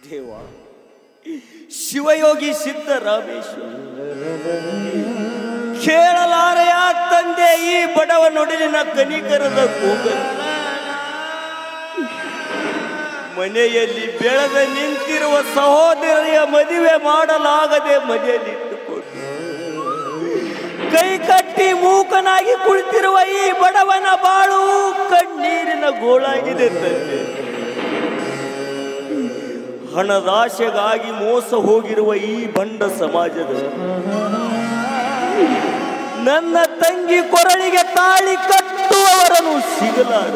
ದೇವ ಶಿವಯೋಗಿ ಸಿದ್ದರಾಮೇಶ್ವರ ಕೇಳಲಾರೆಯ ತಂದೆ ಈ ಬಡವ ನುಡಿಲಿನ ಕನಿಕರದ ಕೂಗಲು ಮನೆಯಲ್ಲಿ ಬೆಳೆದ ನಿಂತಿರುವ ಸಹೋದರಿಯ ಮದುವೆ ಮಾಡಲಾಗದೆ ಮನೆಯಲ್ಲಿಟ್ಟುಕೊಂಡು ಕೈ ಕಟ್ಟಿ ಮೂಕನಾಗಿ ಕುಳಿತಿರುವ ಈ ಬಡವನ ಬಾಳು ಕಣ್ಣೀರಿನ ಗೋಳಾಗಿದೆ ತಂದೆ ಹಣದಾಶೆಗಾಗಿ ಮೋಸ ಹೋಗಿರುವ ಈ ಬಂಡ ಸಮಾಜದ ನನ್ನ ತಂಗಿ ಕೊರಳಿಗೆ ತಾಳಿ ಕಟ್ಟುವವರನ್ನು ಸಿಗಲಾರ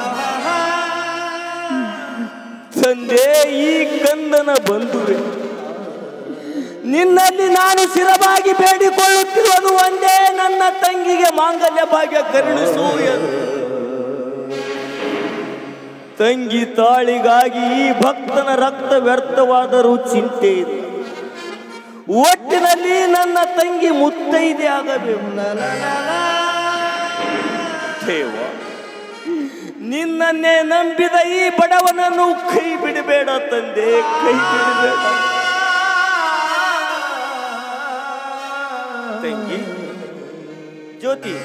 ತಂದೆ ಈ ಕಂದನ ಬಂಧುವೆ ನಿನ್ನಲ್ಲಿ ನಾನು ಸ್ಥಿರವಾಗಿ ಬೇಡಿಕೊಳ್ಳುತ್ತಿರುವುದು ಒಂದೇ ನನ್ನ ತಂಗಿಗೆ ಮಾಂಗಲ್ಯ ಭಾಗ್ಯ ಕರುಣಿಸು ಎಂದು ತಂಗಿ ತಾಳಿಗಾಗಿ ಈ ಭಕ್ತನ ರಕ್ತ ವ್ಯರ್ಥವಾದರೂ ಚಿಂತೆ ಇದೆ ಒಟ್ಟಿನಲ್ಲಿ ನನ್ನ ತಂಗಿ ಮುತ್ತೈದೆ ಆಗಬೇಕು ದೇವ ನಿನ್ನನ್ನೇ ನಂಬಿದ ಈ ಬಡವನನ್ನು ಕೈ ಬಿಡಬೇಡ ತಂದೆ ಕೈ ಬಿಡಬೇಡ ತಂಗಿ ಜ್ಯೋತಿ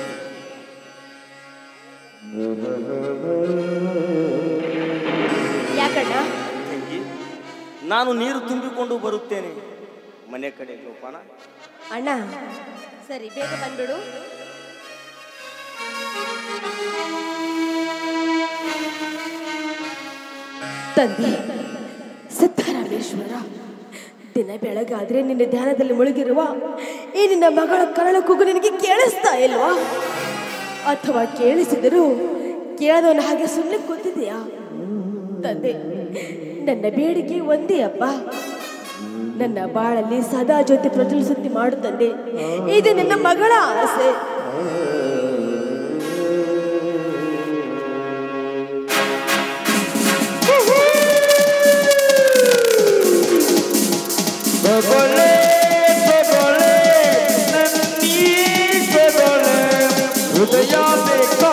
ಯಾಕಣ್ಣ ತಂಗಿ ನಾನು ನೀರು ತುಂಬಿಕೊಂಡು ಬರುತ್ತೇನೆ ಮನೆ ಕಡೆ ಜೋಪಾನ ಅಣ್ಣ ಸರಿ ಬೇಗ ಬಂದ್ಬಿಡು ತಂದೆ ಸಿದ್ದರಾಮೇಶ್ವರ ದಿನ ಬೆಳಗಾದ್ರೆ ನಿನ್ನ ಧ್ಯಾನದಲ್ಲಿ ಮುಳುಗಿರುವ ಈ ನಿನ್ನ ಮಗಳ ಕರಳ ಕೂಗು ನಿನಗೆ ಕೇಳಿಸ್ತಾ ಇಲ್ವಾ ಅಥವಾ ಕೇಳಿಸಿದರೂ ಕೇಳದವನ ಹಾಗೆ ಸುಮ್ಮನೆ ಕೂತಿದೆಯಾ ತಂದೆ ನನ್ನ ಬೇಡಿಕೆ ಒಂದೇ ಅಪ್ಪ ನನ್ನ ಬಾಳಲ್ಲಿ ಸದಾ ಜ್ಯೋತಿ ಪ್ರಜ್ವಲಿಸುತ್ತಿ ಮಾಡು ತಂದೆ ಇದು ನನ್ನ ಮಗಳ ಆಸೆ ತಗೊಳ್ಳೆ ತಗೊಳ್ಳೆ ನನ್ನೀ ತಗೊಳ್ಳೆ ಹೃದಯ ಬೇಕಾ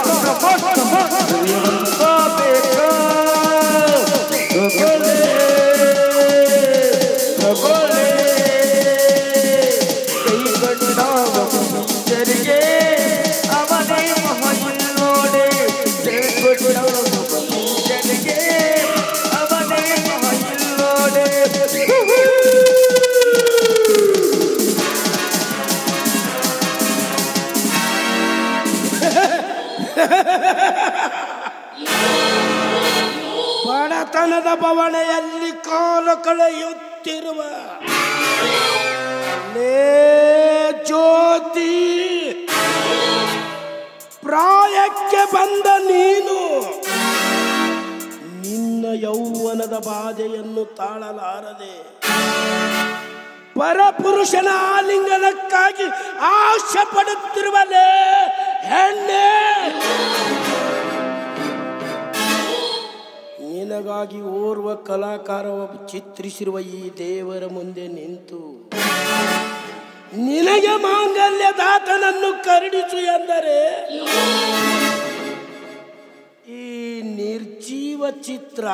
ಹೃದಯ ಬೇಕಾ ತಗೊಳ್ಳೆ ತಗೊಳ್ಳೆ ಕೈ ಕಟ್ಟಾಗ ಮುಂಚರಿಗೆ ಅವನೇ ಮಹಿಳೋಡೆ ಕೈ ಕಟ್ಟಾಗ ಮುಂಚರಿಗೆ ಅವನೇ ಮಹಿಳೋಡೆ ಬಡತನದ ಬವಣೆಯಲ್ಲಿ ಕಾಲ ಕಳೆಯುತ್ತಿರುವ ಲೇ ಜ್ಯೋತಿ ಪ್ರಾಯಕ್ಕೆ ಬಂದ ನೀನು ನಿನ್ನ ಯೌವನದ ಬಾಧೆಯನ್ನು ತಾಳಲಾರದೆ ಪರಪುರುಷನ ಆಲಿಂಗನಕ್ಕಾಗಿ ಆಶೆ ಪಡುತ್ತಿರುವಲೇ ಹೆಣ್ಣೆ ನಿನಗಾಗಿ ಓರ್ವ ಕಲಾಕಾರ ಚಿತ್ರಿಸಿರುವ ಈ ದೇವರ ಮುಂದೆ ನಿಂತು ನಿನಗೆ ಮಾಂಗಲ್ಯ ದಾತನನ್ನು ಕರುಣಿಸು ಎಂದರೆ ಈ ನಿರ್ಜೀವ ಚಿತ್ರ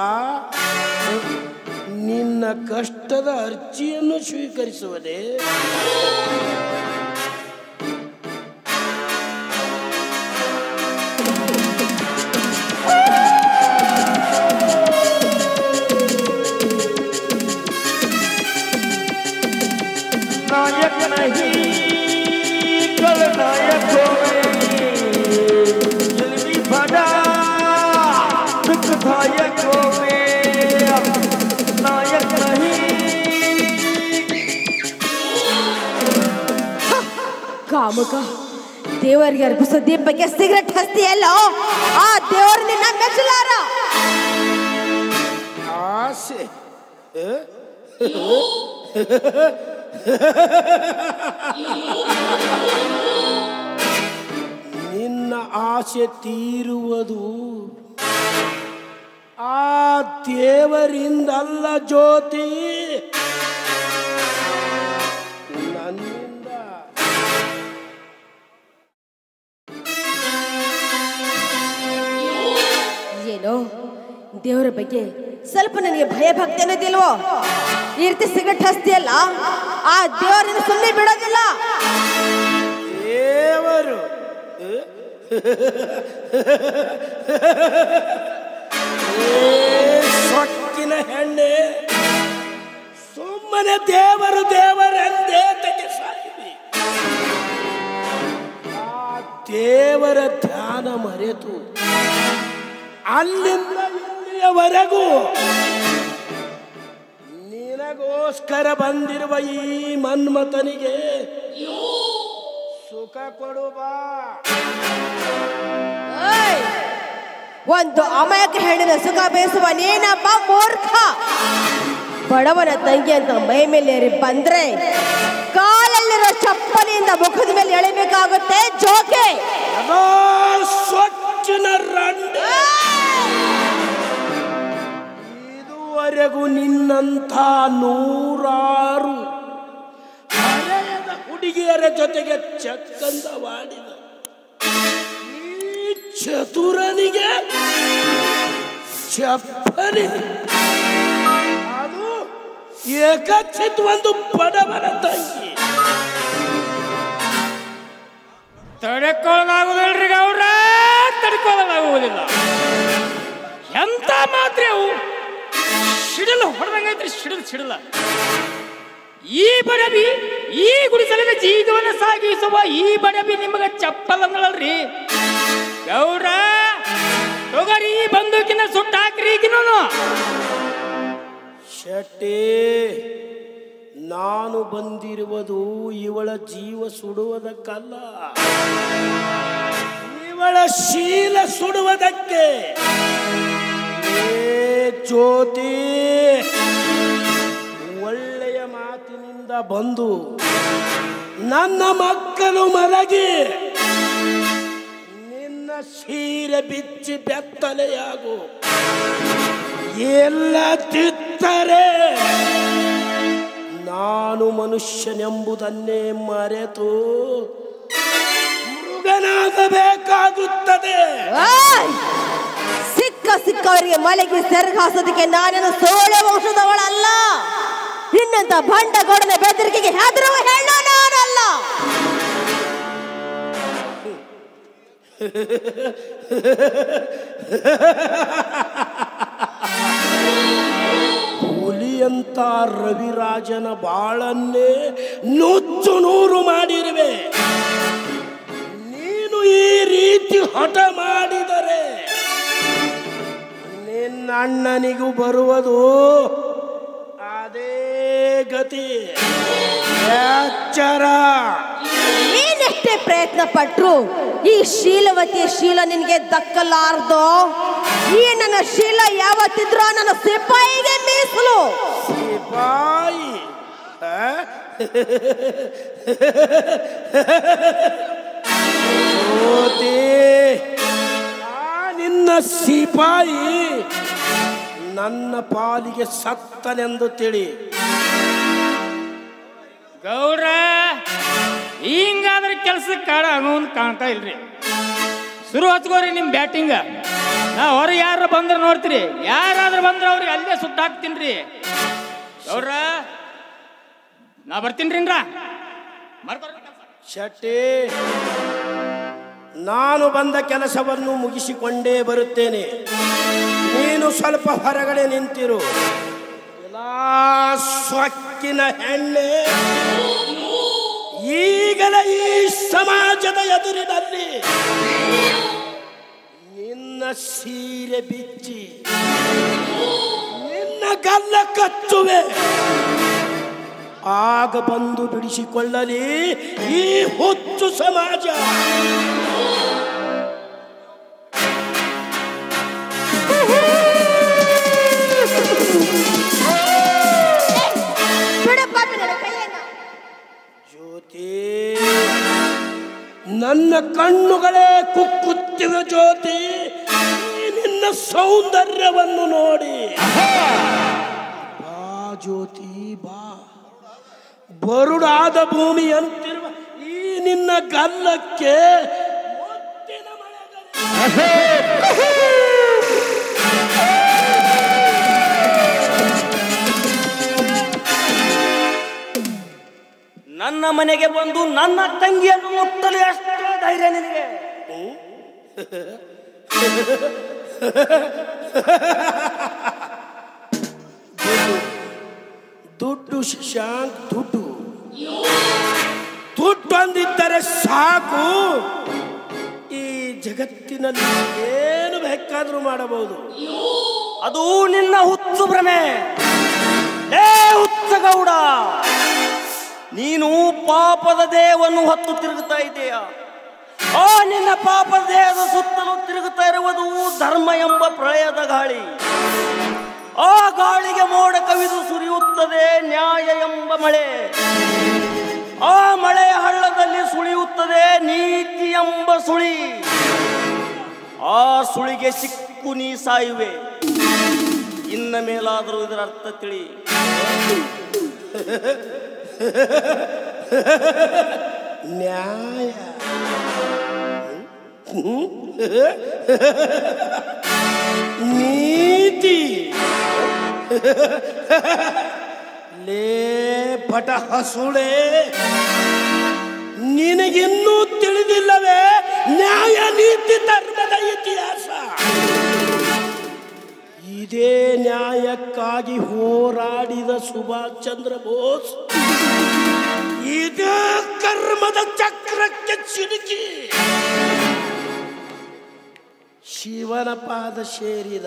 ನಿನ್ನ ಕಷ್ಟದ ಅರ್ಜಿಯನ್ನು ಸ್ವೀಕರಿಸುವುದೇ नायक नहीं कल नायक होवे जुल्मी बड़ा दुखदायक होवे नायक नहीं ಕಾಮುಕ ದೇವರಿಗೆ ಅರ್ಪಿಸೋ ದೀಪಕ್ಕೆ ಸಿಗರೆಟ್ ಹಸ್ತಿಯಲ್ಲೋ ಆ ದೇವರು ನಿನ್ನ ಮೆಚ್ಚಲಾರ ಆಸೆ ಆ? ನಿನ್ನ ಆಸೆ ತೀರುವುದು ಆ ದೇವರಿಂದಲ್ಲ ಜ್ಯೋತಿ ನನ್ನಿಂದ ಏನೋ ದೇವರ ಬಗ್ಗೆ ಸ್ವಲ್ಪ ನನಗೆ ಭಯ ಭಕ್ತಿ ಅನ್ನೋದಿಲ್ವೋ ಈ ರೀತಿ ಸಿಗಟ್ ಹಸ್ತಿಯಲ್ಲ ಆ ದೇವರನ್ನ ಸುಮ್ಮನೆ ಬಿಡೋದಿಲ್ಲ ದೇವರು ಏ ಸೊಕ್ಕಿನ ಹೆಣ್ಣೆ ಸುಮ್ಮನೆ ದೇವರು ದೇವರೆಂದೇ ತೆಗೆಸಾಯಿರಿ ಆ ದೇವರ ಧ್ಯಾನ ಮರೆತು ಅಲ್ಲಿಂದ ಇಲ್ಲಿಯವರೆಗೂ ನಿನಗೋಸ್ಕರ ಬಂದಿರುವ ಈ ಮನ್ಮಥನಿಗೆ ಸುಖ ಕೊಡು ಬಾ ಓಯ್! ಒಂದು ಅಮಾಯಕ ಹೆಣ್ಣಿನ ಸುಖ ಬೇಸುವ ನೀನಪ್ಪ ಮೂರ್ಖ ಬಡವನ ತಂಗಿ ಅಂತ ಮೈ ಮೇಲೆ ಏರಿ ಬಂದ್ರೆ ಕಾಲಲ್ಲಿರೋ ಚಪ್ಪಲಿಯಿಂದ ಮುಖದ ಮೇಲೆ ಎಳಿಬೇಕಾಗುತ್ತೆ ಜೋಕೆ ಅದೋ ಸ್ವಚ್ಛನ ರಂಡ ಇದುವರೆಗೂ ನಿನ್ನಂಥ ನೂರಾರು ಹರೆಯದ ಹುಡುಗಿಯರ ಜೊತೆಗೆ ಚಕ್ಕಂದವಾಡಿದ ಈ ಚತುರನಿಗೆ ಚಪ್ಪಲಿ ಅದು ಏಕಚಿತ್ ಒಂದು ಬಡವನ ತಂಗಿ ತಡೆಕೊಳ್ಳಲಾಗುವುದಿಲ್ರಿ ಗೌಡ್ರ ತಡ್ಕೊಳ್ಳಲಾಗುವುದಿಲ್ಲ ಎಂತ ಮಾತ್ರ ಅವು ಸಿಡಿಲು ಹೊಡೆದಂಗೈತ್ರಿ ಸಿಡಿಲು ಸಿಡಿಲ ಈ ಬಡಬಿ ಈ ಗುಡಿಸಲಿನ ಜೀವನ ಸಾಗಿಸುವ ಈ ಬಡಬಿ ನಿಮಗ ಚಪ್ಪಲ್ ಅಂದಳಲ್ರಿ ಗೌಡ್ರ ತೊಗರಿ ಈ ಬಂದೂಕಿನ ಸುಟ್ಟ ಹಾಕ್ರಿ ಈಗಿನೂ ಶೆಟ್ಟಿ ನಾನು ಬಂದಿರುವುದು ಇವಳ ಜೀವ ಸುಡುವುದಕ್ಕಲ್ಲ ಇವಳ ಶೀಲ ಸುಡುವುದಕ್ಕೆ ಏ ಜ್ಯೋತಿ ಒಳ್ಳೆಯ ಮಾತಿನಿಂದ ಬಂದು ನನ್ನ ಮಕ್ಕಳು ಮಲಗಿ ನಿನ್ನ ಸೀರೆ ಬಿಚ್ಚಿ ಬೆತ್ತಲೆಯಾಗು ಎಲ್ಲ ತಿತ್ತರೆ ನಾನು ಮನುಷ್ಯನೆಂಬುದನ್ನೇ ಮರೆತು ಮೃಗನಾಗಬೇಕಾಗುತ್ತದೆ ಓಯ್! ಸಿಕ್ಕ ಸಿಕ್ಕವರಿಗೆ ಮಲೆಗೆ ಸೆರಗು ಹಾಸೋದಕ್ಕೆ ನಾನೇನು ಸೋಳೆ ವಂಶದವಳಲ್ಲ ನಿನ್ನಂತ ಭಂಡಗೌಡನ ಬೆದರಿಕೆಗೆ ಹೆದರುವ ಹೆಣ್ಣು ನಾನಲ್ಲ ಹುಲಿಯಂತ ರವಿರಾಜನ ಬಾಳನ್ನೇ ನುಚ್ಚು ನೂರು ಮಾಡಿರುವೆ ನೀನು ಈ ರೀತಿ ಹಠ ಮಾಡಿದರೆ ನಿನ್ನ ಅಣ್ಣನಿಗೂ ಬರುವುದು ಅದೇ ಗತಿ ಎಚ್ಚರ ನೀನೆಷ್ಟೇ ಪ್ರಯತ್ನ ಪಟ್ರು ಈ ಶೀಲವತಿಯ ಶೀಲ ನಿನಗೆ ದಕ್ಕಲಾರ್ದು ಈ ನನ್ನ ಶೀಲ ಯಾವತ್ತಿದ್ರೂ ನನ್ನ ಸಿಪಾಯಿಗೆ ಮೀಸಲು ಸಿಪಾಯಿ ಆ? ಜ್ಯೋತಿ ಆ ನಿನ್ನ ಸಿಪಾಯಿ ನನ್ನ ಪಾಲಿಗೆ ಸತ್ತನೆಂದು ತಿಳಿ ಗೌಡ್ರ ಹಿಂಗಾದ್ರೆ ಕೆಲ್ಸಕ್ಕೆ ಕಾಡ ಅನ್ನೋನ್ ಕಾಣ್ತಾ ಇಲ್ರಿ ಶುರು ಹಚ್ಕೋರಿ ನಿಮ್ಮ ಬ್ಯಾಟಿಂಗ್ ನಾ ಹೊರ ಯಾರು ಬಂದ್ರೆ ನೋಡ್ತೀರಿ ಯಾರಾದ್ರೂ ಬಂದ್ರೆ ಅವ್ರಿಗೆ ಅಲ್ಲೇ ಸುಟ್ಟ ಹಾಕ್ತೀನಿ ಗೌಡ್ರ ನಾ ಬರ್ತೀನಿ ರೀ ಶೆಟ್ಟಿ ನಾನು ಬಂದ ಕೆಲಸವನ್ನು ಮುಗಿಸಿಕೊಂಡೇ ಬರುತ್ತೇನೆ ನೀನು ಸ್ವಲ್ಪ ಹೊರಗಡೆ ನಿಂತಿರು ಎಲ್ಲಾ ಸೊಕ್ಕಿನ ಹೆಣ್ಣೆ ಈಗಲೇ ಈ ಸಮಾಜದ ಎದುರಿನಲ್ಲಿ ನಿನ್ನ ಸೀರೆ ಬಿಚ್ಚಿ ನಿನ್ನ ಗಲ್ಲ ಕಚ್ಚುವೆ ಆಗ ಬಂದು ಬಿಡಿಸಿಕೊಳ್ಳಲಿ ಈ ಹುಚ್ಚು ಸಮಾಜ ಬಿಡಪ್ಪ ನನ್ನ ಕೈಯನ್ನ ಜ್ಯೋತಿ ನನ್ನ ಕಣ್ಣುಗಳೇ ಕುಕ್ಕುತ್ತಿವೆ ಜ್ಯೋತಿ ಈ ನಿನ್ನ ಸೌಂದರ್ಯವನ್ನು ನೋಡಿ ಬಾ ಜ್ಯೋತಿ ಬಾ ಬರುಡಾದ ಭೂಮಿಯಂತಿರುವ ಈ ನಿನ್ನ ಗಲ್ಲಕ್ಕೆ ಮುತ್ತಿನ ಮಳೆಗರೆ ಮನೆಗೆ ಬಂದು ನನ್ನ ತಂಗಿಯನ್ನು ಮುಟ್ಟಲು ಎಷ್ಟು ಧೈರ್ಯ ನಿನಗೆ ದುಡ್ಡು ಶಶಾಂಕ್ ದುಡ್ಡು ದುಡ್ಡು ಅಂದಿದ್ದರೆ ಸಾಕು ಈ ಜಗತ್ತಿನಲ್ಲಿ ಏನು ಬೇಕಾದರೂ ಮಾಡಬಹುದು ಅದು ನಿನ್ನ ಹುಚ್ಚು ಭ್ರಮೆ ಏ ಹುಚ್ಚ ಗೌಡ ನೀನು ಪಾಪದ ದೇಹವನ್ನು ಹೊತ್ತು ತಿರುಗುತ್ತಾ ಇದೆಯಾ ಆ ನಿನ್ನ ಪಾಪದ ದೇಹದ ಸುತ್ತಲೂ ತಿರುಗುತ್ತಾ ಇರುವುದು ಧರ್ಮ ಎಂಬ ಪ್ರಳಯದ ಗಾಳಿ ಆ ಗಾಳಿಗೆ ಮೋಡ ಕವಿದು ಸುರಿಯುತ್ತದೆ ನ್ಯಾಯ ಎಂಬ ಮಳೆ ಆ ಮಳೆಯ ಹಳ್ಳದಲ್ಲಿ ಸುಳಿಯುತ್ತದೆ ನೀತಿ ಎಂಬ ಸುಳಿ ಆ ಸುಳಿಗೆ ಸಿಕ್ಕು ನೀ ಸಾಯುವೆ ಇನ್ನ ಮೇಲಾದರೂ ಇದರ ಅರ್ಥ ತಿಳಿ ನ್ಯಾಯ ನೀತಿ ಲೇ ಪಟ ಹಸುಳೆ ನಿನಗಿನ್ನೂ ತಿಳಿದಿಲ್ಲವೇ ನ್ಯಾಯ ನೀತಿ ಧರ್ಮದ ಇತಿಹಾಸ ಇದೇ ನ್ಯಾಯಕ್ಕಾಗಿ ಹೋರಾಡಿದ ಸುಭಾಷ್ ಚಂದ್ರ ಬೋಸ್ ಇದೇ ಕರ್ಮದ ಚಕ್ರಕ್ಕೆ ಸಿಲುಕಿ ಶಿವನ ಪಾದ ಸೇರಿದ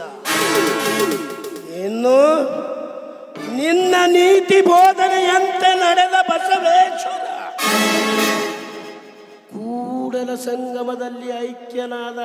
ಇನ್ನು ನಿನ್ನ ನೀತಿ ಬೋಧನೆಯಂತೆ ನಡೆದ ಬಸವೇಶ್ವರ ಕೂಡಲ ಸಂಗಮದಲ್ಲಿ ಐಕ್ಯನಾದ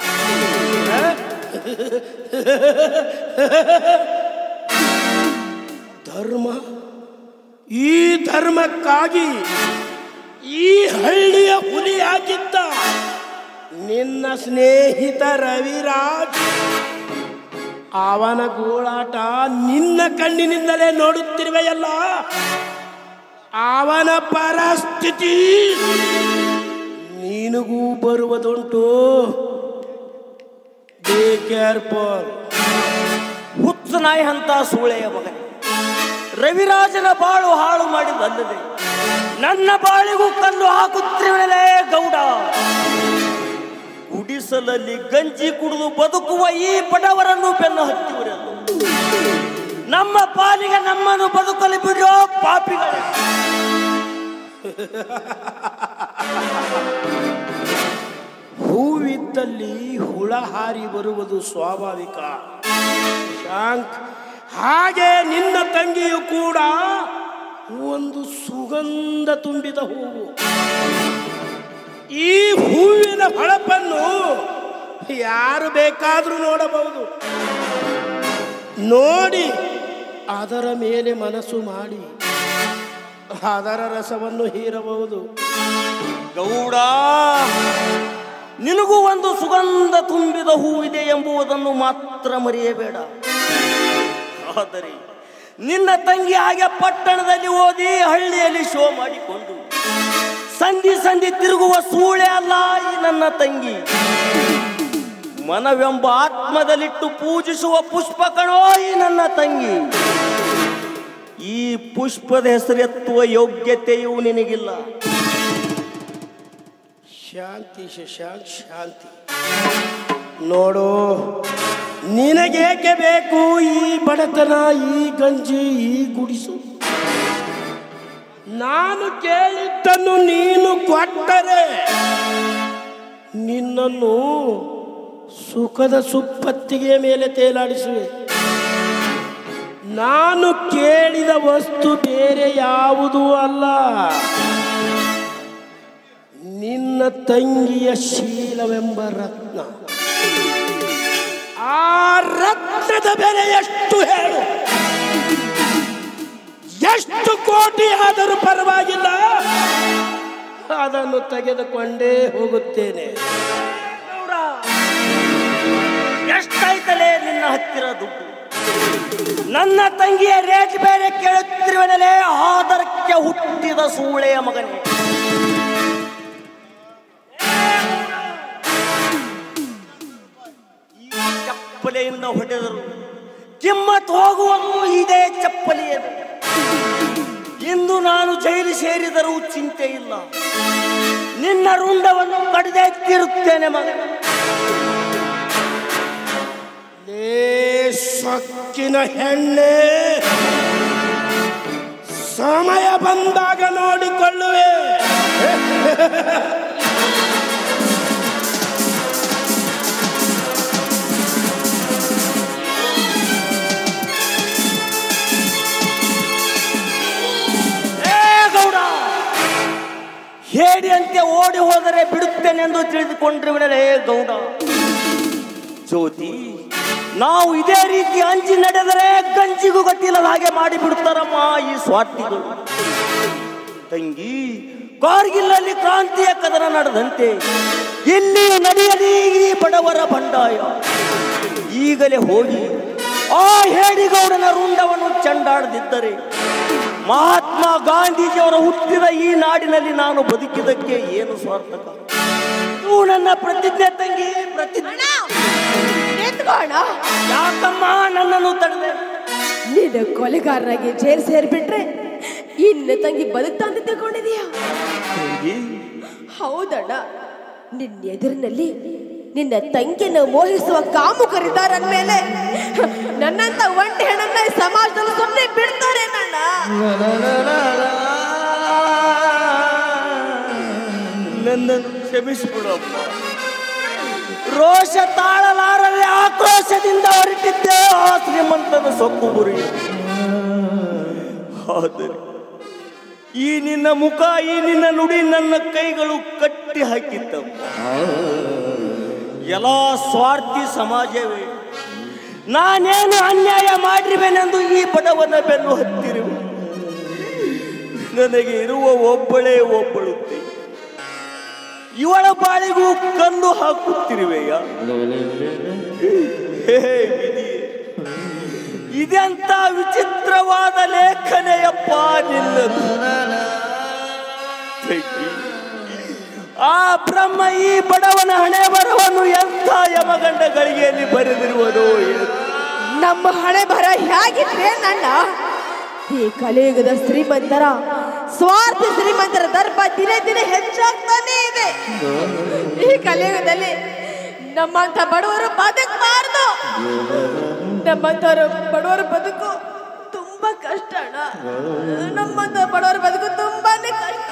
ಧರ್ಮ ಈ ಧರ್ಮಕ್ಕಾಗಿ ಈ ಹಳ್ಳಿಯ ಹುಲಿಯಾಗಿದ್ದ ನಿನ್ನ ಸ್ನೇಹಿತ ರವಿರಾಜ್ ಅವನ ಗೋಳಾಟ ನಿನ್ನ ಕಣ್ಣಿನಿಂದಲೇ ನೋಡುತ್ತಿರುವೆಯಲ್ಲ ಅವನ ಪರಿಸ್ಥಿತಿ ನಿನಗೂ ಬರುವುದುಂಟು ಬಿ ಕೇರ್ಫುಲ್ ಹುಚ್ಚ ನಾಯಿ ಅಂತ ಸೂಳೆಯ ಮಗನೇ ರವಿರಾಜನ ಬಾಳು ಹಾಳು ಮಾಡಿದಲ್ಲದೆ ನನ್ನ ಬಾಳಿಗೂ ಕಲ್ಲು ಹಾಕುತ್ತಿರುವಲೇ ಗೌಡ ಗುಡಿಸಲಲ್ಲಿ ಗಂಜಿ ಕುಡಿದು ಬದುಕುವ ಈ ಬಡವರನ್ನು ಬೆನ್ನು ಹತ್ತಿವರಲ್ಲ ನಮ್ಮ ಪಾಲಿಗೆ ನಮ್ಮನ್ನು ಬದುಕಲು ಬಿಡೋ ಪಾಪಿಗಳೇ ಹೂವಿದ್ದಲ್ಲಿ ಹುಳ ಹಾರಿ ಬರುವುದು ಸ್ವಾಭಾವಿಕ ಶಾಂಕ್ ಹಾಗೆ ನಿನ್ನ ತಂಗಿಯು ಕೂಡ ಒಂದು ಸುಗಂಧ ತುಂಬಿದ ಹೂವು ಈ ಹೂವಿನ ಹೊಳಪನ್ನು ಯಾರು ಬೇಕಾದರೂ ನೋಡಬಹುದು ನೋಡಿ ಅದರ ಮೇಲೆ ಮನಸ್ಸು ಮಾಡಿ ಅದರ ರಸವನ್ನು ಹೀರಬಹುದು ಗೌಡ ನಿನಗೂ ಒಂದು ಸುಗಂಧ ತುಂಬಿದ ಹೂವಿದೆ ಎಂಬುದನ್ನು ಮಾತ್ರ ಮರೆಯಬೇಡ ಆದರೆ ನಿನ್ನ ತಂಗಿ ಹಾಗೆ ಪಟ್ಟಣದಲ್ಲಿ ಓದಿ ಹಳ್ಳಿಯಲ್ಲಿ ಶೋ ಮಾಡಿಕೊಂಡು ಸಂಧಿ ಸಂಧಿ ತಿರುಗುವ ಸೂಳೆ ಅಲ್ಲ ಈ ನನ್ನ ತಂಗಿ ಮನವೆಂಬ ಆತ್ಮದಲ್ಲಿಟ್ಟು ಪೂಜಿಸುವ ಪುಷ್ಪ ಕಣೋ ಈ ನನ್ನ ತಂಗಿ ಈ ಪುಷ್ಪದ ಹೆಸರೆತ್ತುವ ಯೋಗ್ಯತೆಯೂ ನಿನಗಿಲ್ಲ ಶಾಂತಿ ಶಶಾಂಕ್ ಶಾಂತಿ ನೋಡು ನಿನಗೇಕೆ ಬೇಕು ಈ ಬಡತನ ಈ ಗಂಜಿ ಈ ಗುಡಿಸು ನಾನು ಕೇಳಿದ್ದನ್ನು ನೀನು ಕೊಟ್ಟರೆ ನಿನ್ನನ್ನು ಸುಖದ ಸುಪ್ಪತ್ತಿಗೆ ಮೇಲೆ ತೇಲಾಡಿಸುವೆ ನಾನು ಕೇಳಿದ ವಸ್ತು ಬೇರೆ ಯಾವುದೂ ಅಲ್ಲ ನಿನ್ನ ತಂಗಿಯ ಶೀಲವೆಂಬ ರತ್ನ ಆ ರತ್ನದ ಬೆಲೆ ಎಷ್ಟು ಹೇಳು ಎಷ್ಟು ಕೋಟಿ ಆದರೂ ಪರವಾಗಿಲ್ಲ ಅದನ್ನು ತೆಗೆದುಕೊಂಡೇ ಹೋಗುತ್ತೇನೆ ಎಷ್ಟಾಯ್ತಲೇ ನಿನ್ನ ಹತ್ತಿರ ದುಡ್ಡು ನನ್ನ ತಂಗಿಯ ರೇಟ್ ಬೇರೆ ಕೇಳುತ್ತಿರುವನಲೇ ಆದರಕ್ಕೆ ಹುಟ್ಟಿದ ಸೂಳೆಯ ಮಗನೇ ಈ ಚಪ್ಪಲೆಯಿಂದ ಹೊಡೆದರು ಕಿಮ್ಮತ್ ಹೋಗುವುದು ಇದೇ ಚಪ್ಪಲಿಯದು ಇಂದು ನಾನು ಜೈಲು ಸೇರಿದರೂ ಚಿಂತೆ ಇಲ್ಲ ನಿನ್ನ ರುಂಡವನ್ನು ಕಡಿದೇ ತೀರುತ್ತೇನೆ ಮಗ ಲೇ ಸೊಕ್ಕಿನ ಹೆಣ್ಣೆ ಸಮಯ ಬಂದಾಗ ನೋಡಿಕೊಳ್ಳುವೆ ಏ ಗೌಡ ಹೇಡಿಯಂತೆ ಓಡಿ ಹೋದರೆ ಬಿಡುತ್ತೇನೆಂದು ತಿಳಿದುಕೊಂಡಿರುವನೇ ಗೌಡ ಜ್ಯೋತಿ ನಾವು ಇದೇ ರೀತಿ ಅಂಜಿ ನಡೆದರೆ ಗಂಜಿಗೂ ಗೊತ್ತಿಲ್ಲದ ಹಾಗೆ ಮಾಡಿ ಬಿಡುತ್ತಾರಮ್ಮ ಈ ಸ್ವಾರ್ಥಿಗಳು ತಂಗಿ ಕಾರ್ಗಿಲ್ಲಲ್ಲಿ ಕ್ರಾಂತಿಯ ಕದನ ನಡೆದಂತೆ ಇಲ್ಲಿ ನಡೆಯಲಿ ಈ ಬಡವರ ಬಂಡಾಯ ಈಗಲೇ ಹೋಗಿ ಆ ಹೇಡಿಗೌಡನ ರುಂಡವನ್ನು ಚಂಡಾಡದಿದ್ದರೆ ಮಹಾತ್ಮ ಗಾಂಧೀಜಿಯವರ ಹುಟ್ಟಿದ ಈ ನಾಡಿನಲ್ಲಿ ನಾನು ಬದುಕಿದಕ್ಕೆ ಏನು ಸ್ವಾರ್ಥಕ ಇವು ನನ್ನ ಪ್ರತಿಜ್ಞೆ ತಂಗಿ ಪ್ರತಿಜ್ಞೆ ನಿಂತ್ಕೋಣ ಯಾಕಮ್ಮ ನನ್ನನ್ನು ತಡೆದೆ ನೀನು ಕೊಲೆಗಾರನಾಗಿ ಜೈಲ್ ಸೇರ್ಬಿಟ್ರೆ ಇನ್ನು ತಂಗಿ ಬದುಕ್ತಾ ಅಂತ ತಿಳ್ಕೊಂಡಿದೀಯ ತಂಗಿ ಹೌದಣ್ಣ ನಿನ್ನ ಎದುರಿನಲ್ಲಿ ನಿನ್ನ ತಂಗಿಯನ್ನು ಮೋಹಿಸುವ ಕಾಮುಕರಿದ್ದಾರೆ ಅಂದ್ಮೇಲೆ ನನ್ನಂತ ಒಂಟಿ ಹೆಣ್ಣನ್ನ ಈ ಸಮಾಜದಲ್ಲಿ ಸುಮ್ಮನೆ ಬಿಡ್ತಾರೆ ನನ್ನ ನನ್ನನ್ನು ಕ್ಷಮಿಸಿಬಿಡಪ್ಪ ರೋಷ ತಾಳಲಾರದೆ ಆಕ್ರೋಶದಿಂದ ಹೊರಟಿದ್ದೆ ಆ ಶ್ರೀಮಂತನ ಸೊಕ್ಕು ಗುರಿ ಆದರೆ ಈ ನಿನ್ನ ಮುಖ ಈ ನಿನ್ನ ನುಡಿ ನನ್ನ ಕೈಗಳು ಕಟ್ಟಿ ಹಾಕಿತ್ತಪ್ಪ ಎಲ್ಲ ಸ್ವಾರ್ಥಿ ಸಮಾಜವೇ ನಾನೇನು ಅನ್ಯಾಯ ಮಾಡಿರುವೆನೆಂದು ಈ ಬಡವನ ಬೆನ್ನು ಹತ್ತಿರುವೆ ನನಗೆ ಇರುವ ಒಬ್ಬಳೇ ಒಬ್ಬಳುತ್ತೆ ಇವಳ ಬಾಳಿಗೂ ಕಲ್ಲು ಹಾಕುತ್ತಿರುವೆಯ ಹೇ ವಿಧಿಯೇ. ಇದೆಂತ ವಿಚಿತ್ರವಾದ ಲೇಖನೆಯಪ್ಪ ನಿನ್ನದು ತೆಗಿ. ಆ ಬ್ರಹ್ಮ ಈ ಬಡವನ ಹಣೆ ಬರವನ್ನು ಎಂಥ ಯಮಗಂಡ ಗಳಿಗೆಯಲ್ಲಿ ಬರೆದಿರುವನೋ ಏನು ನಮ್ಮ ಹಣೆ ಬರ ಹೇಗಿದ್ರೆ ನನ್ನ ಈ ಕಲಿಯುಗದ ಶ್ರೀಮಂತರ ಸ್ವಾರ್ಥಿ ಶ್ರೀಮಂತರ ದರ್ಪ ದಿನೇ ದಿನೇ ಹೆಚ್ಚಾಗ್ತಾನೇ ಇದೆ ಈ ಕಲಿಯುಗದಲ್ಲಿ ನಮ್ಮಂತ ಬಡವರು ಬದುಕಬಾರ್ದು ನಮ್ಮಂತವರು ಬಡವರ ಬದುಕು ತುಂಬಾ ಕಷ್ಟ ಅಣ್ಣ ನಮ್ಮಂತ ಬಡವರ ಬದುಕು ತುಂಬಾನೇ ಕಷ್ಟ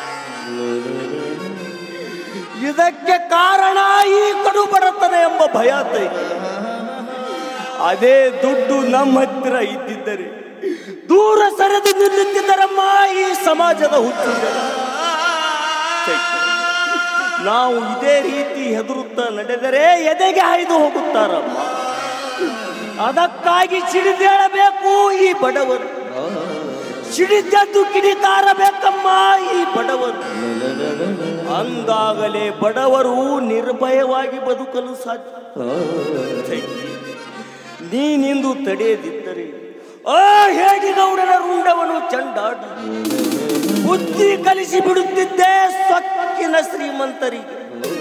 ಇದಕ್ಕೆ ಕಾರಣ ಈ ಕಡು ಬಡತನ ಎಂಬ ಭಯ ತೈಗೆ ಅದೇ ದುಡ್ಡು ನಮ್ಮ ಹತ್ತಿರ ಇದ್ದಿದ್ದರೆ ದೂರ ಸರಿದು ನಿಲ್ಲುತ್ತಿದ್ದರಮ್ಮ ಈ ಸಮಾಜದ ಹುಚ್ಚು ಜನ. ತೈಗೆ. ನಾವು ಇದೇ ರೀತಿ ಹೆದರುತ್ತಾ ನಡೆದರೆ ಎದೆಗೆ ಹಾಯ್ದು ಹೋಗುತ್ತಾರಮ್ಮ ಅದಕ್ಕಾಗಿ ಸಿಡಿದೇಳಬೇಕು ಈ ಬಡವರು ಸಿಡಿದದ್ದು ಕಿಡಿಕಾರಬೇಕಮ್ಮ ಈ ಬಡವರು ಅಂದಾಗಲೇ ಬಡವರು ನಿರ್ಭಯವಾಗಿ ಬದುಕಲು ಸಾಧ್ಯ ತಂಗಿ, ನೀನಿಂದು ತಡೆಯದಿದ್ದರೆ ಆ ಹೇಡಿಗೌಡನ ರುಂಡವನು ಚಂಡಾಡಿ ಬುದ್ಧಿ ಕಲಿಸಿ ಬಿಡುತ್ತಿದ್ದೆ ಸೊಕ್ಕಿನ ಶ್ರೀಮಂತರಿಗೆ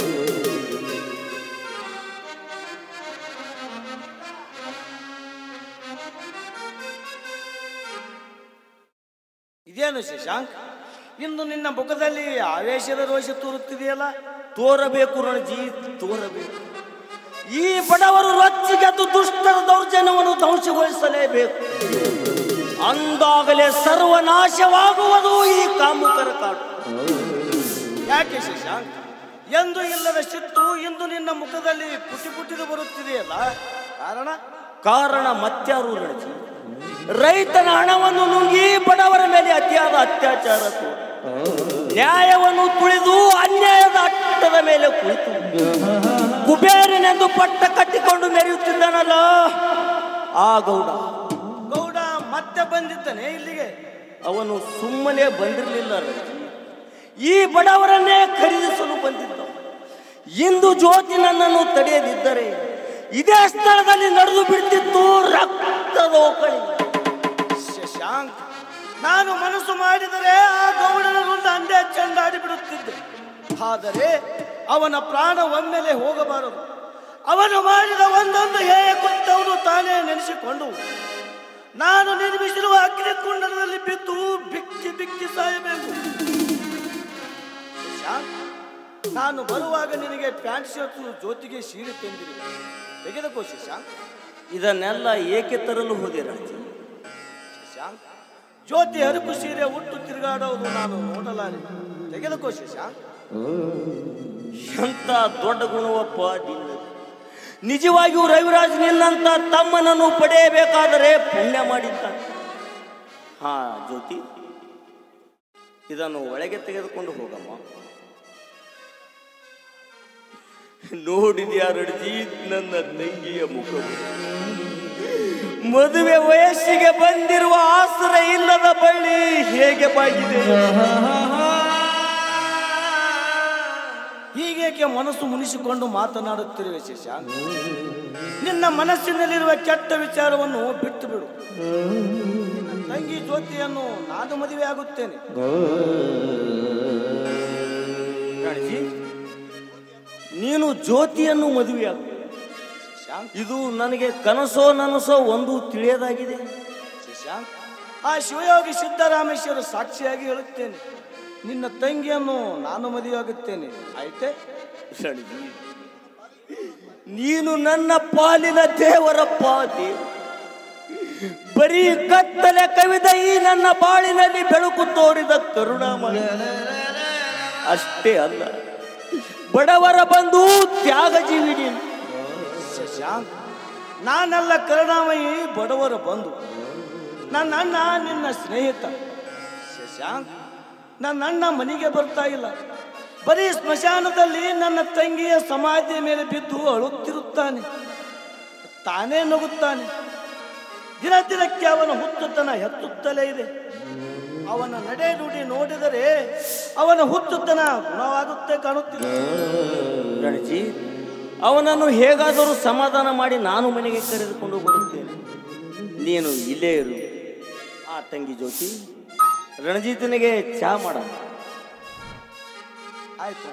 ಇದೇನು ಶಶಾಂಕ್ ಇಂದು ನಿನ್ನ ಮುಖದಲ್ಲಿ ಆವೇಶದ ರೋಷ ತೋರುತ್ತಿದೆಯಲ್ಲ ತೋರಬೇಕು ರಣಜಿ ತೋರಬೇಕು ಈ ಬಡವರು ರೊಚ್ಚಿಗೆದ್ದು ದುಷ್ಟರ ದೌರ್ಜನ್ಯವನ್ನು ಧ್ವಂಸಗೊಳಿಸಲೇಬೇಕು ಅಂದಾಗಲೇ ಸರ್ವನಾಶವಾಗುವುದು ಈ ಕಾಮುಕರ ಕಾಡು ಯಾಕೆ ಶಶಾಂಕ್ ಎಂದು ಇಲ್ಲದ ಸಿಟ್ಟು ಇಂದು ನಿನ್ನ ಮುಖದಲ್ಲಿ ಪುಟಿ ಪುಟಿದು ಬರುತ್ತಿದೆಯಲ್ಲ ಕಾರಣ ಕಾರಣ ಮತ್ಯಾರು ರಣಜಿ ರೈತನ ಹಣವನ್ನು ನುಂಗಿ ಬಡವರ ಮೇಲೆ ಅತಿಯಾದ ಅತ್ಯಾಚಾರ ತೋರಿ ನ್ಯಾಯವನ್ನು ತುಳಿದು ಅನ್ಯಾಯದ ಅಟ್ಟದ ಮೇಲೆ ಕುಳಿತು ಕುಬೇರನೆಂದು ಪಟ್ಟ ಕಟ್ಟಿಕೊಂಡು ಮೆರೆಯುತ್ತಿದ್ದಾನಲ್ಲ ಆ ಗೌಡ ಗೌಡ ಮತ್ತೆ ಬಂದಿದ್ದಾನೆ ಇಲ್ಲಿಗೆ ಅವನು ಸುಮ್ಮನೆ ಬಂದಿರಲಿಲ್ಲ ರಣಜಿ ಈ ಬಡವರನ್ನೇ ಖರೀದಿಸಲು ಬಂದಿದ್ದ ಇಂದು ಜ್ಯೋತಿ ನನ್ನನ್ನು ತಡೆಯದಿದ್ದರೆ ಇದೇ ಸ್ಥಳದಲ್ಲಿ ನಡೆದು ಬಿಡ್ತಿತ್ತು ರಕ್ತದ ಓಕಳಿ ಶಶಾಂಕ್ ನಾನು ಮನಸ್ಸು ಮಾಡಿದರೆ ಆ ಗೌಡನ ಮುಂದೆ ಅಂದೇ ಚೆಂಡಾಡಿ ಬಿಡುತ್ತಿದ್ದೆ ಆದರೆ ಅವನ ಪ್ರಾಣ ಒಮ್ಮೆಲೆ ಹೋಗಬಾರದು ಅವನು ಮಾಡಿದ ಒಂದೊಂದು ಹೇಯ ಕೊಟ್ಟವನು ತಾನೇ ನೆನೆಸಿಕೊಂಡು ನಾನು ನಿರ್ಮಿಸಿರುವ ಅಗ್ನಿ ಕುಂಡಲದಲ್ಲಿ ಬಿದ್ದು ಬಿಕ್ಕಿ ಬಿಕ್ಕಿ ಸಾಯಬೇಕು ಶಶಾಂಕ್, ನಾನು ಬರುವಾಗ ನಿನಗೆ ಪ್ಯಾಂಟ್ ಶರ್ಟ್ ಜೊತೆಗೆ ಸೀರೆ ತಂದಿರಿ ತೆಗೆದುಕೋ ಶಶಾಂಕ್ ಇದನ್ನೆಲ್ಲ ಏಕೆ ತರಲು ಹೋದೆ ರಾಜಿ ಶಶಾಂಕ್ ಜ್ಯೋತಿ ಹರಕು ಸೀರೆ ಉಟ್ಟು ತಿರುಗಾಡೋದು ನಾನು ನೋಡಲಾರೆ ತೆಗೆದುಕೋ ಶಶಾಂಕ್ ಎಂತ ದೊಡ್ಡ ಗುಣವಪ್ಪ ನಿನ್ನ ನಿಜವಾಗಿಯೂ ರವಿರಾಜ್ ನಿನ್ನಂತ ತಮ್ಮನನ್ನು ಪಡೆಯಬೇಕಾದರೆ ಪುಣ್ಯ ಮಾಡಿದ್ದ ಹಾ ಜ್ಯೋತಿ ಇದನ್ನು ಒಳಗೆ ತೆಗೆದುಕೊಂಡು ಹೋಗಮ್ಮ ನೋಡಿದ್ಯಾ ರಣಜೀತ್ ನನ್ನ ತಂಗಿಯ ಮುಖವು ಮದುವೆ ವಯಸ್ಸಿಗೆ ಬಂದಿರುವ ಆಸರ ಇಲ್ಲದ ಬಳ್ಳಿ ಹೇಗೆ ಬಾಗಿದೆ ಹೀಗೇಕೆ ಮನಸ್ಸು ಮುನಿಸಿಕೊಂಡು ಮಾತನಾಡುತ್ತಿರುವೆ ಶಶಾಂಕ್ ನಿನ್ನ ಮನಸ್ಸಿನಲ್ಲಿರುವ ಕೆಟ್ಟ ವಿಚಾರವನ್ನು ಬಿಟ್ಟು ಬಿಡು ನನ್ನ ತಂಗಿ ಜ್ಯೋತಿಯನ್ನು ನಾನು ಮದುವೆ ಆಗುತ್ತೇನೆ ರಣಜಿ ನೀನು ಜ್ಯೋತಿಯನ್ನು ಮದುವೆಯಾಗು ಶಶಾಂಕ್ ಇದು ನನಗೆ ಕನಸೋ ನನಸೋ ಒಂದು ತಿಳಿಯದಾಗಿದೆ ಶಶಾಂಕ್ ಆ ಶಿವಯೋಗಿ ಸಿದ್ದರಾಮೇಶ್ವರ ಸಾಕ್ಷಿಯಾಗಿ ಹೇಳುತ್ತೇನೆ ನಿನ್ನ ತಂಗಿಯನ್ನು ನಾನು ಮದುವೆ ಆಗುತ್ತೇನೆ ಆಯ್ತೆ ರಣಜಿ ನೀನು ನನ್ನ ಪಾಲಿನ ದೇವರಪ್ಪ ದೇವ ಬರೀ ಕತ್ತಲೆ ಕವಿದ ಈ ನನ್ನ ಬಾಳಿನಲ್ಲಿ ಬೆಳಕು ತೋರಿದ ಕರುಣಾಮಯ ಅಷ್ಟೇ ಅಲ್ಲ ಬಡವರ ಬಂಧು ತ್ಯಾಗ ಜೀವಿ ನೀನು ಶಶಾಂಕ್ ನಾನೆಲ್ಲ ಕರುಣಾಮಯಿ ಬಡವರ ಬಂಧು ನನ್ನ ಅಣ್ಣ ನಿನ್ನ ಸ್ನೇಹಿತ ಶಶಾಂಕ್ ನನ್ನ ಅಣ್ಣ ಮನೆಗೆ ಬರ್ತಾ ಇಲ್ಲ ಬರೀ ಸ್ಮಶಾನದಲ್ಲಿ ನನ್ನ ತಂಗಿಯ ಸಮಾಧಿಯ ಮೇಲೆ ಬಿದ್ದು ಅಳುತ್ತಿರುತ್ತಾನೆ ತಾನೇ ನಗುತ್ತಾನೆ ದಿನ ದಿನಕ್ಕೆ ಅವನ ಹುಚ್ಚುತನ ಹೆಚ್ಚುತ್ತಲೇ ಇದೆ ಅವನ ನಡೆ ನುಡಿ ನೋಡಿದರೆ ಅವನ ಹುಚ್ಚುತನ ಗುಣವಾಗುತ್ತೆ ಕಾಣುತ್ತಿದೆ ರಣಜಿ ಅವನನ್ನು ಹೇಗಾದರೂ ಸಮಾಧಾನ ಮಾಡಿ ನಾನು ಮನೆಗೆ ಕರೆದುಕೊಂಡು ಬರುತ್ತೇನೆ ನೀನು ಇಲ್ಲೇ ಇರು ಆ ತಂಗಿ ಜ್ಯೋತಿ ರಣಜಿತನಿಗೆ ಚಾ ಮಾಡ ಆಯ್ತು